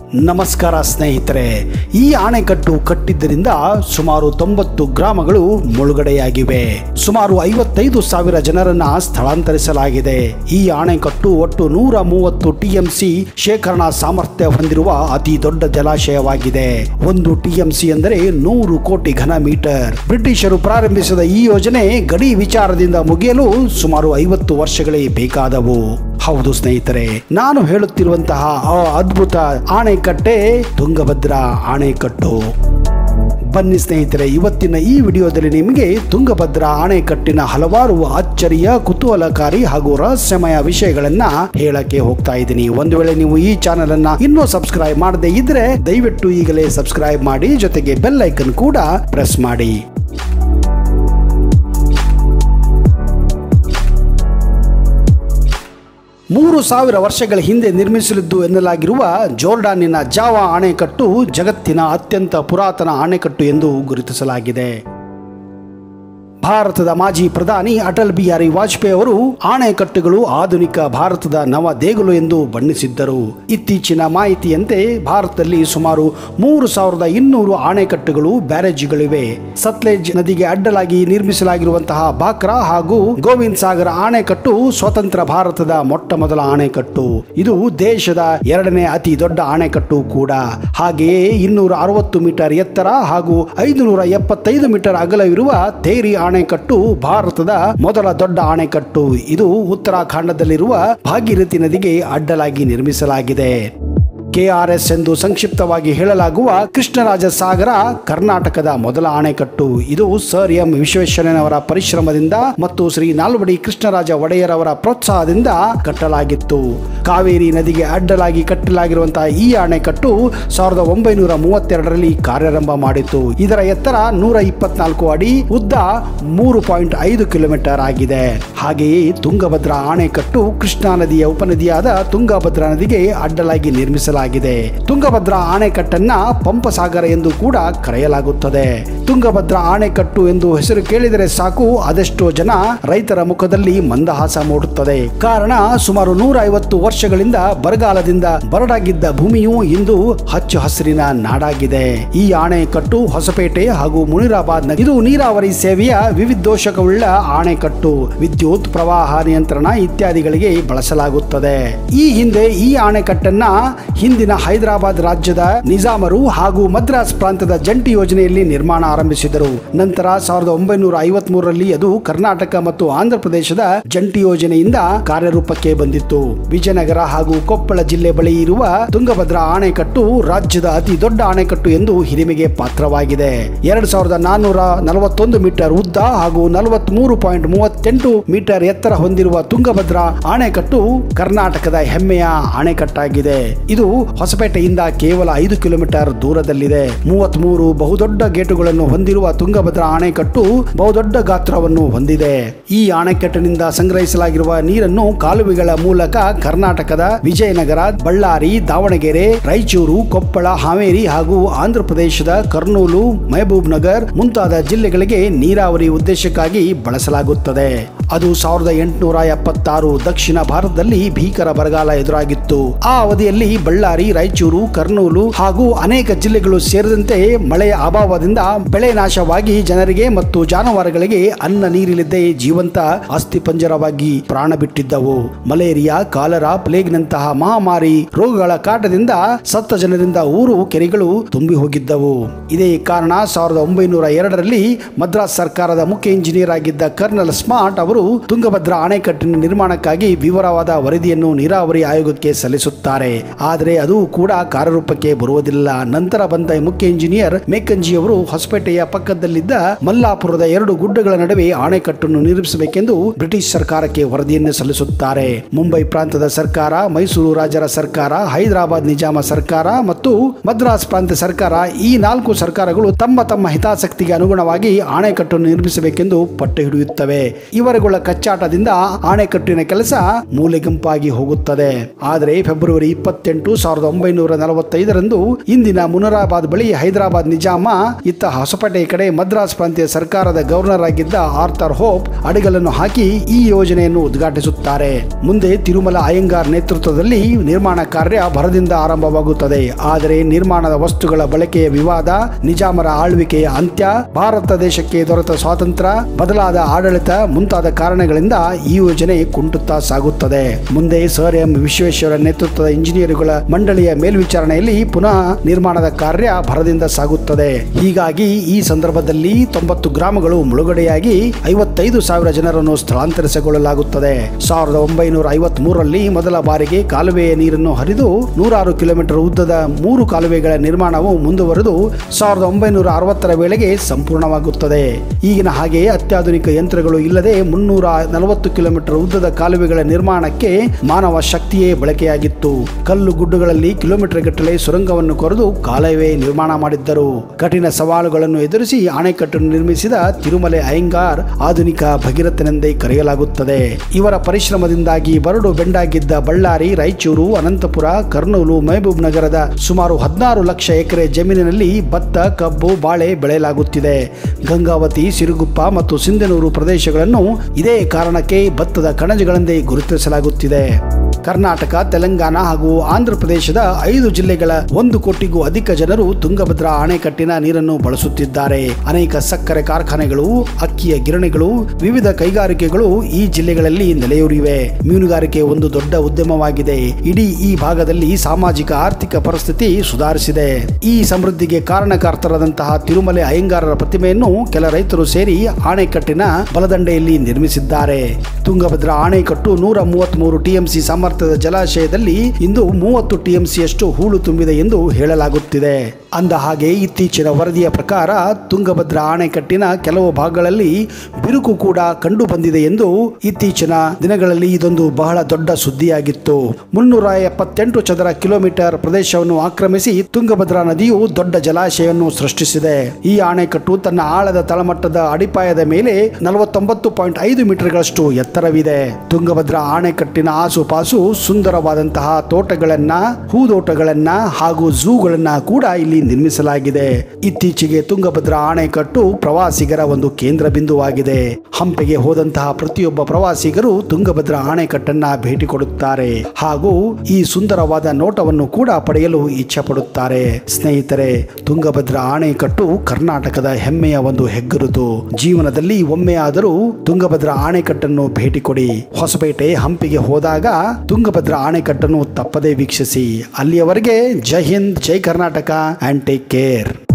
ನಮಸ್ಕಾರ ಸ್ನೇಹಿತರೆ ಈ ಅಣೆಕಟ್ಟು ಕಟ್ಟಿದ್ದರಿಂದ ಸುಮಾರು ತೊಂಬತ್ತು ಗ್ರಾಮಗಳು ಮುಳುಗಡೆಯಾಗಿವೆ ಸುಮಾರು ಐವತ್ತೈದು ಸಾವಿರ ಜನರನ್ನ ಸ್ಥಳಾಂತರಿಸಲಾಗಿದೆ ಈ ಅಣೆಕಟ್ಟು ಒಟ್ಟು ನೂರ ಮೂವತ್ತು ಟಿಎಂಸಿ ಶೇಖರಣಾ ಸಾಮರ್ಥ್ಯ ಹೊಂದಿರುವ ಅತಿ ದೊಡ್ಡ ಜಲಾಶಯವಾಗಿದೆ ಒಂದು ಟಿಎಂಸಿ ಎಂದರೆ ನೂರು ಕೋಟಿ ಘನ ಮೀಟರ್ ಬ್ರಿಟಿಷರು ಪ್ರಾರಂಭಿಸಿದ ಈ ಯೋಜನೆ ಗಡಿ ವಿಚಾರದಿಂದ ಮುಗಿಯಲು ಸುಮಾರು ಐವತ್ತು ವರ್ಷಗಳೇ ಬೇಕಾದವು ಹೌದು ಸ್ನೇಹಿತರೆ ನಾನು ಹೇಳುತ್ತಿರುವಂತಹ ಆ ಅದ್ಭುತ ಆಣೆಕಟ್ಟೆ ತುಂಗಭದ್ರಾ ಆಣೆಕಟ್ಟು ಬನ್ನಿ ಸ್ನೇಹಿತರೆ ಇವತ್ತಿನ ಈ ವಿಡಿಯೋದಲ್ಲಿ ನಿಮಗೆ ತುಂಗಭದ್ರಾ ಅಣೆಕಟ್ಟಿನ ಹಲವಾರು ಅಚ್ಚರಿಯ ಕುತೂಹಲಕಾರಿ ಹಾಗೂ ರಹಸ್ಯಮಯ ವಿಷಯಗಳನ್ನ ಹೇಳಕ್ಕೆ ಹೋಗ್ತಾ ಇದ್ದೀನಿ ಒಂದು ವೇಳೆ ನೀವು ಈ ಚಾನೆಲ್ ಅನ್ನ ಇನ್ನೂ ಸಬ್ಸ್ಕ್ರೈಬ್ ಮಾಡದೇ ಇದ್ರೆ ದಯವಿಟ್ಟು ಈಗಲೇ ಸಬ್ಸ್ಕ್ರೈಬ್ ಮಾಡಿ ಜೊತೆಗೆ ಬೆಲ್ ಐಕನ್ ಕೂಡ ಪ್ರೆಸ್ ಮಾಡಿ ಮೂರು ಸಾವಿರ ವರ್ಷಗಳ ಹಿಂದೆ ನಿರ್ಮಿಸಲಿದ್ದು ಎನ್ನಲಾಗಿರುವ ಜೋರ್ಡಾನಿನ ಜಾವಾ ಅಣೆಕಟ್ಟು ಜಗತ್ತಿನ ಅತ್ಯಂತ ಪುರಾತನ ಅಣೆಕಟ್ಟು ಎಂದು ಗುರುತಿಸಲಾಗಿದೆ ಭಾರತದ ಮಾಜಿ ಪ್ರಧಾನಿ ಅಟಲ್ ಬಿಹಾರಿ ವಾಜಪೇಯಿ ಅವರು ಆಣೆಕಟ್ಟುಗಳು ಆಧುನಿಕ ಭಾರತದ ನವ ದೇಗುಲು ಎಂದು ಬಣ್ಣಿಸಿದ್ದರು ಇತ್ತೀಚಿನ ಮಾಹಿತಿಯಂತೆ ಭಾರತದಲ್ಲಿ ಸುಮಾರು ಮೂರು ಸಾವಿರದ ಇನ್ನೂರು ಆಣೆಕಟ್ಟುಗಳು ಬ್ಯಾರೇಜ್ಗಳಿವೆ ಸತ್ಲೇಜ್ ನದಿಗೆ ಅಡ್ಡಲಾಗಿ ನಿರ್ಮಿಸಲಾಗಿರುವಂತಹ ಬಾಕ್ರಾ ಹಾಗೂ ಗೋವಿಂದ್ ಸಾಗರ ಆಣೆಕಟ್ಟು ಸ್ವತಂತ್ರ ಭಾರತದ ಮೊಟ್ಟ ಮೊದಲ ಆಣೆಕಟ್ಟು ಇದು ದೇಶದ ಎರಡನೇ ಅತಿ ದೊಡ್ಡ ಆಣೆಕಟ್ಟು ಕೂಡ ಹಾಗೆಯೇ ಇನ್ನೂರ ಅರವತ್ತು ಮೀಟರ್ ಎತ್ತರ ಹಾಗೂ ಐದುನೂರ ಎಪ್ಪತ್ತೈದು ಮೀಟರ್ ಅಗಲವಿರುವ ತೇರಿ ಆಣೆಕಟ್ಟು ಭಾರತದ ಮೊದಲ ದೊಡ್ಡ ಆಣೆಕಟ್ಟು ಇದು ಉತ್ತರಾಖಂಡದಲ್ಲಿರುವ ಭಾಗೀರಥಿ ನದಿಗೆ ಅಡ್ಡಲಾಗಿ ನಿರ್ಮಿಸಲಾಗಿದೆ ಕೆಆರ್ಎಸ್ ಎಂದು ಸಂಕ್ಷಿಪ್ತವಾಗಿ ಹೇಳಲಾಗುವ ಕೃಷ್ಣರಾಜ ಸಾಗರ ಕರ್ನಾಟಕದ ಮೊದಲ ಅಣೆಕಟ್ಟು ಇದು ಸರ್ ಎಂ ವಿಶ್ವೇಶ್ವರಯ್ಯನವರ ಪರಿಶ್ರಮದಿಂದ ಮತ್ತು ಶ್ರೀ ನಾಲ್ವಡಿ ಕೃಷ್ಣರಾಜ ಒಡೆಯರ್ ಅವರ ಪ್ರೋತ್ಸಾಹದಿಂದ ಕಟ್ಟಲಾಗಿತ್ತು ಕಾವೇರಿ ನದಿಗೆ ಅಡ್ಡಲಾಗಿ ಕಟ್ಟಲಾಗಿರುವಂತಹ ಈ ಅಣೆಕಟ್ಟು ಸಾವಿರದ ಒಂಬೈನೂರ ಮೂವತ್ತೆರಡರಲ್ಲಿ ಕಾರ್ಯಾರಂಭ ಮಾಡಿತ್ತು ಇದರ ಎತ್ತರ ನೂರ ಇಪ್ಪತ್ನಾಲ್ಕು ಅಡಿ ಉದ್ದ ಮೂರು ಪಾಯಿಂಟ್ ಐದು ಕಿಲೋಮೀಟರ್ ಆಗಿದೆ ಹಾಗೆಯೇ ತುಂಗಭದ್ರಾ ಅಣೆಕಟ್ಟು ಕೃಷ್ಣಾ ನದಿಯ ಉಪನದಿಯಾದ ತುಂಗಭದ್ರಾ ನದಿಗೆ ಅಡ್ಡಲಾಗಿ ನಿರ್ಮಿಸಲಾಗಿದೆ ತುಂಗಭದ್ರಾ ಅಣೆಕಟ್ಟನ್ನ ಪಂಪಸಾಗರ ಎಂದು ಕೂಡ ಕರೆಯಲಾಗುತ್ತದೆ ತುಂಗಭದ್ರಾ ಅಣೆಕಟ್ಟು ಎಂದು ಹೆಸರು ಕೇಳಿದರೆ ಸಾಕು ಅದೆಷ್ಟೋ ಜನ ರೈತರ ಮುಖದಲ್ಲಿ ಮಂದಹಾಸ ಮೂಡುತ್ತದೆ ಕಾರಣ ಸುಮಾರು ನೂರ ಐವತ್ತು ವರ್ಷಗಳಿಂದ ಬರಗಾಲದಿಂದ ಬರಡಾಗಿದ್ದ ಭೂಮಿಯು ಇಂದು ಹಚ್ಚು ಹಸಿರಿನ ನಾಡಾಗಿದೆ ಈ ಅಣೆಕಟ್ಟು ಹೊಸಪೇಟೆ ಹಾಗೂ ಮುನಿರಾಬಾದ್ ಇದು ನೀರಾವರಿ ಸೇವೆಯ ವಿವಿಧೋಷಕವುಳ್ಳ ಅಣೆಕಟ್ಟು ವಿದ್ಯುತ್ ಪ್ರವಾಹ ನಿಯಂತ್ರಣ ಇತ್ಯಾದಿಗಳಿಗೆ ಬಳಸಲಾಗುತ್ತದೆ ಈ ಹಿಂದೆ ಈ ಅಣೆಕಟ್ಟನ್ನ ಹಿಂದಿನ ಹೈದರಾಬಾದ್ ರಾಜ್ಯದ ನಿಜಾಮರು ಹಾಗೂ ಮದ್ರಾಸ್ ಪ್ರಾಂತದ ಜಂಟಿ ಯೋಜನೆಯಲ್ಲಿ ನಿರ್ಮಾಣ ಆರಂಭಿಸಿದರು ನಂತರ ಸಾವಿರದ ಒಂಬೈನೂರ ಐವತ್ ಮೂರರಲ್ಲಿ ಅದು ಕರ್ನಾಟಕ ಮತ್ತು ಆಂಧ್ರ ಪ್ರದೇಶದ ಜಂಟಿ ಯೋಜನೆಯಿಂದ ಕಾರ್ಯರೂಪಕ್ಕೆ ಬಂದಿತ್ತು ವಿಜಯನಗರ ಹಾಗೂ ಕೊಪ್ಪಳ ಜಿಲ್ಲೆ ಬಳಿ ಇರುವ ತುಂಗಭದ್ರಾ ಅಣೆಕಟ್ಟು ರಾಜ್ಯದ ಅತಿ ದೊಡ್ಡ ಅಣೆಕಟ್ಟು ಎಂದು ಹಿರಿಮೆಗೆ ಪಾತ್ರವಾಗಿದೆ ಎರಡ್ ಸಾವಿರದ ನಾನ್ನೂರ ನಲವತ್ತೊಂದು ಮೀಟರ್ ಉದ್ದ ಹಾಗೂ ನಲವತ್ಮೂರು ಪಾಯಿಂಟ್ ಮೂವತ್ತೆಂಟು ಮೀಟರ್ ಎತ್ತರ ಹೊಂದಿರುವ ತುಂಗಭದ್ರಾ ಅಣೆಕಟ್ಟು ಕರ್ನಾಟಕದ ಹೆಮ್ಮೆಯ ಅಣೆಕಟ್ಟಾಗಿದೆ ಇದು ಹೊಸಪೇಟೆಯಿಂದ ಕೇವಲ ಐದು ಕಿಲೋಮೀಟರ್ ದೂರದಲ್ಲಿದೆ ಮೂವತ್ಮೂರು ಬಹುದೊಡ್ಡ ಗೇಟುಗಳನ್ನು ಹೊಂದಿರುವ ತುಂಗಭದ್ರಾ ಅಣೆಕಟ್ಟು ಬಹುದೊಡ್ಡ ಗಾತ್ರವನ್ನು ಹೊಂದಿದೆ ಈ ಅಣೆಕಟ್ಟಿನಿಂದ ಸಂಗ್ರಹಿಸಲಾಗಿರುವ ನೀರನ್ನು ಕಾಲುವೆಗಳ ಮೂಲಕ ಕರ್ನಾಟಕದ ವಿಜಯನಗರ ಬಳ್ಳಾರಿ ದಾವಣಗೆರೆ ರಾಯಚೂರು ಕೊಪ್ಪಳ ಹಾವೇರಿ ಹಾಗೂ ಆಂಧ್ರ ಪ್ರದೇಶದ ಕರ್ನೂಲು ಮಹಬೂಬ್ ನಗರ್ ಮುಂತಾದ ಜಿಲ್ಲೆಗಳಿಗೆ ನೀರಾವರಿ ಉದ್ದೇಶಕ್ಕಾಗಿ ಬಳಸಲಾಗುತ್ತದೆ ಅದು ಸಾವಿರದ ಎಂಟುನೂರ ಎಪ್ಪತ್ತಾರು ದಕ್ಷಿಣ ಭಾರತದಲ್ಲಿ ಭೀಕರ ಬರಗಾಲ ಎದುರಾಗಿತ್ತು ಆ ಅವಧಿಯಲ್ಲಿ ಬಳ್ಳಾರಿ ರಾಯಚೂರು ಕರ್ನೂಲು ಹಾಗೂ ಅನೇಕ ಜಿಲ್ಲೆಗಳು ಸೇರಿದಂತೆ ಮಳೆಯ ಅಭಾವದಿಂದ ಬೆಳೆ ನಾಶವಾಗಿ ಜನರಿಗೆ ಮತ್ತು ಜಾನುವಾರುಗಳಿಗೆ ಅನ್ನ ನೀರಿಲ್ಲದೆ ಜೀವಂತ ಅಸ್ಥಿಪಂಜರವಾಗಿ ಪ್ರಾಣ ಬಿಟ್ಟಿದ್ದವು ಮಲೇರಿಯಾ ಕಾಲರಾ ಪ್ಲೇಗ್ನಂತಹ ಮಹಾಮಾರಿ ರೋಗಗಳ ಕಾಟದಿಂದ ಸತ್ತ ಜನರಿಂದ ಊರು ಕೆರೆಗಳು ತುಂಬಿ ಹೋಗಿದ್ದವು ಇದೇ ಕಾರಣ ಸಾವಿರದ ಒಂಬೈನೂರ ಎರಡರಲ್ಲಿ ಮದ್ರಾಸ್ ಸರ್ಕಾರದ ಮುಖ್ಯ ಇಂಜಿನಿಯರ್ ಆಗಿದ್ದ ಕರ್ನಲ್ ಸ್ಮಾರ್ಟ್ ಅವರು ತುಂಗಭದ್ರಾ ಅಣೆಕಟ್ಟಿನ ನಿರ್ಮಾಣಕ್ಕಾಗಿ ವಿವರವಾದ ವರದಿಯನ್ನು ನೀರಾವರಿ ಆಯೋಗಕ್ಕೆ ಸಲ್ಲಿಸುತ್ತಾರೆ ಆದರೆ ಅದು ಕೂಡ ಕಾರ್ಯರೂಪಕ್ಕೆ ಬರುವುದಿಲ್ಲ ನಂತರ ಬಂದ ಮುಖ್ಯ ಇಂಜಿನಿಯರ್ ಮೇಕಂಜಿ ಅವರು ಹೊಸಪೇಟೆಯ ಪಕ್ಕದಲ್ಲಿದ್ದ ಮಲ್ಲಾಪುರದ ಎರಡು ಗುಡ್ಡಗಳ ನಡುವೆ ಅಣೆಕಟ್ಟನ್ನು ನಿರ್ಮಿಸಬೇಕೆಂದು ಬ್ರಿಟಿಷ್ ಸರ್ಕಾರಕ್ಕೆ ವರದಿಯನ್ನು ಸಲ್ಲಿಸುತ್ತಾರೆ ಮುಂಬೈ ಪ್ರಾಂತದ ಸರ್ಕಾರ ಮೈಸೂರು ರಾಜರ ಸರ್ಕಾರ ಹೈದರಾಬಾದ್ ನಿಜಾಮ ಸರ್ಕಾರ ಮತ್ತು ಮದ್ರಾಸ್ ಪ್ರಾಂತ ಸರ್ಕಾರ ಈ ನಾಲ್ಕು ಸರ್ಕಾರಗಳು ತಮ್ಮ ತಮ್ಮ ಹಿತಾಸಕ್ತಿಗೆ ಅನುಗುಣವಾಗಿ ಅಣೆಕಟ್ಟನ್ನು ನಿರ್ಮಿಸಬೇಕೆಂದು ಪಟ್ಟು ಹಿಡಿಯುತ್ತವೆ ಇವರುಗಳ ದಿನಗಳ ಕಚ್ಚಾಟದಿಂದ ಆಣೆಕಟ್ಟಿನ ಕೆಲಸ ಮೂಲೆಗುಂಪಾಗಿ ಹೋಗುತ್ತದೆ ಆದರೆ ಫೆಬ್ರವರಿ ಇಪ್ಪತ್ತೆಂಟು ಸಾವಿರದ ಒಂಬೈನೂರ ನಲವತ್ತೈದರಂದು ಇಂದಿನ ಮುನರಾಬಾದ್ ಬಳಿ ಹೈದರಾಬಾದ್ ನಿಜಾಮ ಇತ್ತ ಹೊಸಪೇಟೆ ಕಡೆ ಮದ್ರಾಸ್ ಪ್ರಾಂತ್ಯ ಸರ್ಕಾರದ ಗವರ್ನರ್ ಆಗಿದ್ದ ಆರ್ಥರ್ ಹೋಪ್ ಅಡಿಗಲನ್ನು ಹಾಕಿ ಈ ಯೋಜನೆಯನ್ನು ಉದ್ಘಾಟಿಸುತ್ತಾರೆ ಮುಂದೆ ತಿರುಮಲ ಅಯ್ಯಂಗಾರ್ ನೇತೃತ್ವದಲ್ಲಿ ನಿರ್ಮಾಣ ಕಾರ್ಯ ಭರದಿಂದ ಆರಂಭವಾಗುತ್ತದೆ ಆದರೆ ನಿರ್ಮಾಣದ ವಸ್ತುಗಳ ಬಳಕೆಯ ವಿವಾದ ನಿಜಾಮರ ಆಳ್ವಿಕೆಯ ಅಂತ್ಯ ಭಾರತ ದೇಶಕ್ಕೆ ದೊರೆತ ಸ್ವಾತಂತ್ರ್ಯ ಬದಲಾದ ಆಡಳಿತ ಮುಂತಾದ ಕಾರಣಗಳಿಂದ ಈ ಯೋಜನೆ ಕುಂಟುತ್ತಾ ಸಾಗುತ್ತದೆ ಮುಂದೆ ಸರ್ ಎಂ ವಿಶ್ವೇಶ್ವರ ನೇತೃತ್ವದ ಇಂಜಿನಿಯರುಗಳ ಮಂಡಳಿಯ ಮೇಲ್ವಿಚಾರಣೆಯಲ್ಲಿ ಪುನಃ ನಿರ್ಮಾಣದ ಕಾರ್ಯ ಭರದಿಂದ ಸಾಗುತ್ತದೆ ಹೀಗಾಗಿ ಈ ಸಂದರ್ಭದಲ್ಲಿ ತೊಂಬತ್ತು ಗ್ರಾಮಗಳು ಮುಳುಗಡೆಯಾಗಿ ಐವತ್ತೈದು ಸಾವಿರ ಜನರನ್ನು ಸ್ಥಳಾಂತರಿಸಿಕೊಳ್ಳಲಾಗುತ್ತದೆ ಸಾವಿರದ ಒಂಬೈನೂರ ಐವತ್ತ್ ಮೂರರಲ್ಲಿ ಮೊದಲ ಬಾರಿಗೆ ಕಾಲುವೆಯ ನೀರನ್ನು ಹರಿದು ನೂರಾರು ಕಿಲೋಮೀಟರ್ ಉದ್ದದ ಮೂರು ಕಾಲುವೆಗಳ ನಿರ್ಮಾಣವು ಮುಂದುವರೆದು ಸಾವಿರದ ಒಂಬೈನೂರ ಅರವತ್ತರ ವೇಳೆಗೆ ಸಂಪೂರ್ಣವಾಗುತ್ತದೆ ಈಗಿನ ಹಾಗೆ ಅತ್ಯಾಧುನಿಕ ಯಂತ್ರಗಳು ಇಲ್ಲದೆ ಮುನ್ನೂರ ನಲವತ್ತು ಕಿಲೋಮೀಟರ್ ಉದ್ದದ ಕಾಲುವೆಗಳ ನಿರ್ಮಾಣಕ್ಕೆ ಮಾನವ ಶಕ್ತಿಯೇ ಬಳಕೆಯಾಗಿತ್ತು ಕಲ್ಲು ಗುಡ್ಡುಗಳಲ್ಲಿ ಕಿಲೋಮೀಟರ್ ಗಟ್ಟಲೆ ಸುರಂಗವನ್ನು ಕೊರೆದು ಕಾಲುವೆ ನಿರ್ಮಾಣ ಮಾಡಿದ್ದರು ಕಠಿಣ ಸವಾಲುಗಳನ್ನು ಎದುರಿಸಿ ಅಣೆಕಟ್ಟನ್ನು ನಿರ್ಮಿಸಿದ ತಿರುಮಲೆ ಅಯ್ಯಂಗಾರ್ ಆಧುನಿಕ ಭಗೀರಥನೆಂದೇ ಕರೆಯಲಾಗುತ್ತದೆ ಇವರ ಪರಿಶ್ರಮದಿಂದಾಗಿ ಬರಡು ಬೆಂಡಾಗಿದ್ದ ಬಳ್ಳಾರಿ ರಾಯಚೂರು ಅನಂತಪುರ ಕರ್ನೂಲು ಮಹಬೂಬ್ ನಗರದ ಸುಮಾರು ಹದಿನಾರು ಲಕ್ಷ ಎಕರೆ ಜಮೀನಿನಲ್ಲಿ ಭತ್ತ ಕಬ್ಬು ಬಾಳೆ ಬೆಳೆಯಲಾಗುತ್ತಿದೆ ಗಂಗಾವತಿ ಸಿರುಗುಪ್ಪ ಮತ್ತು ಸಿಂಧನೂರು ಪ್ರದೇಶಗಳನ್ನು ಇದೇ ಕಾರಣಕ್ಕೆ ಭತ್ತದ ಕಣಜಗಳೆಂದೇ ಗುರುತಿಸಲಾಗುತ್ತಿದೆ ಕರ್ನಾಟಕ ತೆಲಂಗಾಣ ಹಾಗೂ ಆಂಧ್ರ ಪ್ರದೇಶದ ಐದು ಜಿಲ್ಲೆಗಳ ಒಂದು ಕೋಟಿಗೂ ಅಧಿಕ ಜನರು ತುಂಗಭದ್ರಾ ಅಣೆಕಟ್ಟಿನ ನೀರನ್ನು ಬಳಸುತ್ತಿದ್ದಾರೆ ಅನೇಕ ಸಕ್ಕರೆ ಕಾರ್ಖಾನೆಗಳು ಅಕ್ಕಿಯ ಗಿರಣಿಗಳು ವಿವಿಧ ಕೈಗಾರಿಕೆಗಳು ಈ ಜಿಲ್ಲೆಗಳಲ್ಲಿ ನೆಲೆಯೂರಿವೆ ಮೀನುಗಾರಿಕೆ ಒಂದು ದೊಡ್ಡ ಉದ್ಯಮವಾಗಿದೆ ಇಡೀ ಈ ಭಾಗದಲ್ಲಿ ಸಾಮಾಜಿಕ ಆರ್ಥಿಕ ಪರಿಸ್ಥಿತಿ ಸುಧಾರಿಸಿದೆ ಈ ಸಮೃದ್ಧಿಗೆ ಕಾರಣಕರ್ತರಾದಂತಹ ತಿರುಮಲೆ ಅಯ್ಯಂಗಾರರ ಪ್ರತಿಮೆಯನ್ನು ಕೆಲ ರೈತರು ಸೇರಿ ಆಣೆಕಟ್ಟಿನ ಬಲದಂಡೆಯಲ್ಲಿ ನಿರ್ಮಿಸಿದ್ದಾರೆ ತುಂಗಭದ್ರಾ ಆಣೆಕಟ್ಟು ನೂರ ಮೂವತ್ಮೂರು ಟಿಎಂಸಿ ಸಾಮರ್ಥ್ಯದ ಜಲಾಶಯದಲ್ಲಿ ಇಂದು ಮೂವತ್ತು ಟಿಎಂಸಿಯಷ್ಟು ಹೂಳು ತುಂಬಿದೆ ಎಂದು ಹೇಳಲಾಗುತ್ತಿದೆ ಅಂದ ಹಾಗೆ ಇತ್ತೀಚಿನ ವರದಿಯ ಪ್ರಕಾರ ತುಂಗಭದ್ರಾ ಅಣೆಕಟ್ಟಿನ ಕೆಲವು ಭಾಗಗಳಲ್ಲಿ ಬಿರುಕು ಕೂಡ ಕಂಡು ಬಂದಿದೆ ಎಂದು ಇತ್ತೀಚಿನ ದಿನಗಳಲ್ಲಿ ಇದೊಂದು ಬಹಳ ದೊಡ್ಡ ಸುದ್ದಿಯಾಗಿತ್ತು ಮುನ್ನೂರ ಎಪ್ಪತ್ತೆಂಟು ಚದರ ಕಿಲೋಮೀಟರ್ ಪ್ರದೇಶವನ್ನು ಆಕ್ರಮಿಸಿ ತುಂಗಭದ್ರಾ ನದಿಯು ದೊಡ್ಡ ಜಲಾಶಯವನ್ನು ಸೃಷ್ಟಿಸಿದೆ ಈ ಅಣೆಕಟ್ಟು ತನ್ನ ಆಳದ ತಳಮಟ್ಟದ ಅಡಿಪಾಯದ ಮೇಲೆ ನಲವತ್ತೊಂಬತ್ತು ಪಾಯಿಂಟ್ ಐದು ಮೀಟರ್ಗಳಷ್ಟು ಎತ್ತರವಿದೆ ತುಂಗಭದ್ರಾ ಅಣೆಕಟ್ಟಿನ ಆಸುಪಾಸು ಸುಂದರವಾದಂತಹ ತೋಟಗಳನ್ನ ಹೂದೋಟಗಳನ್ನ ಹಾಗೂ ಝೂಗಳನ್ನ ಕೂಡ ಇಲ್ಲಿ ನಿರ್ಮಿಸಲಾಗಿದೆ ಇತ್ತೀಚೆಗೆ ತುಂಗಭದ್ರಾ ಅಣೆಕಟ್ಟು ಪ್ರವಾಸಿಗರ ಒಂದು ಕೇಂದ್ರ ಬಿಂದುವಾಗಿದೆ ಹಂಪೆಗೆ ಹೋದಂತಹ ಪ್ರತಿಯೊಬ್ಬ ಪ್ರವಾಸಿಗರು ತುಂಗಭದ್ರಾ ಅಣೆಕಟ್ಟನ್ನ ಭೇಟಿ ಕೊಡುತ್ತಾರೆ ಹಾಗೂ ಈ ಸುಂದರವಾದ ನೋಟವನ್ನು ಕೂಡ ಪಡೆಯಲು ಇಚ್ಛೆ ಪಡುತ್ತಾರೆ ಸ್ನೇಹಿತರೆ ತುಂಗಭದ್ರಾ ಅಣೆಕಟ್ಟು ಕರ್ನಾಟಕದ ಹೆಮ್ಮೆಯ ಒಂದು ಹೆಗ್ಗುರುತು ಜೀವನದಲ್ಲಿ ಒಮ್ಮೆಯಾದರೂ ತುಂಗಭದ್ರಾ ಅಣೆಕಟ್ಟನ್ನು ಭೇಟಿ ಕೊಡಿ ಹೊಸಪೇಟೆ ಹಂಪಿಗೆ ಹೋದಾಗ ತುಂಗಭದ್ರಾ ಅಣೆಕಟ್ಟನ್ನು ತಪ್ಪದೇ ವೀಕ್ಷಿಸಿ ಅಲ್ಲಿಯವರೆಗೆ ಜೈ ಹಿಂದ್ ಜೈ ಕರ್ನಾಟಕ ಅಂಡ್ ಟೇಕ್ ಕೇರ್